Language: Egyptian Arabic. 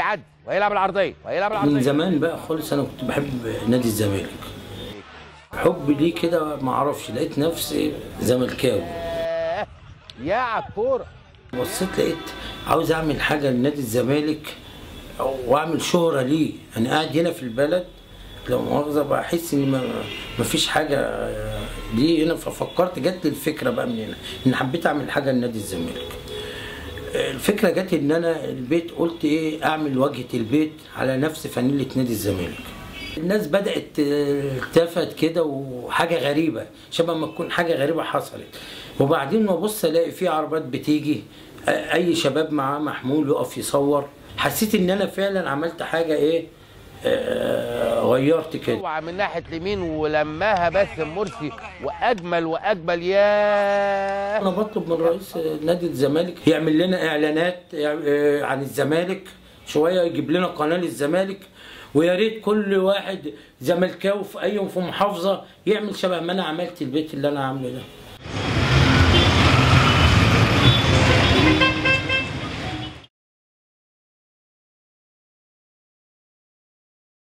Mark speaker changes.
Speaker 1: هيعدي وهيلعب العرضيه وهيلعب
Speaker 2: من
Speaker 1: العرضيه
Speaker 2: زمان بقى خالص انا كنت بحب نادي الزمالك حبي ليه كده ما اعرفش لقيت نفسي زملكاوي
Speaker 1: ياه، يا عالكوره
Speaker 2: بصيت لقيت عاوز اعمل حاجه لنادي الزمالك واعمل شهره ليه انا قاعد هنا في البلد لو مؤاخذه بحس ان ما ما فيش حاجه دي هنا ففكرت جت لي الفكره بقى من هنا ان حبيت اعمل حاجه لنادي الزمالك الفكره جت ان انا البيت قلت ايه اعمل واجهه البيت على نفس فانيله نادي الزمالك الناس بدات التفت كده وحاجه غريبه شبه ما تكون حاجه غريبه حصلت وبعدين ببص الاقي في عربات بتيجي اي شباب معاه محمول يقف يصور حسيت ان انا فعلا عملت حاجه ايه آه، غيرت كده
Speaker 1: اوعى من ناحيه اليمين ولماها باسم مرسي واجمل واجمل يا
Speaker 2: انا بطلب من رئيس نادي الزمالك يعمل لنا اعلانات آه، عن الزمالك شويه يجيب لنا قناه للزمالك ويا ريت كل واحد زملكاوي في اي في محافظه يعمل شبه ما انا عملت البيت اللي انا عامله ده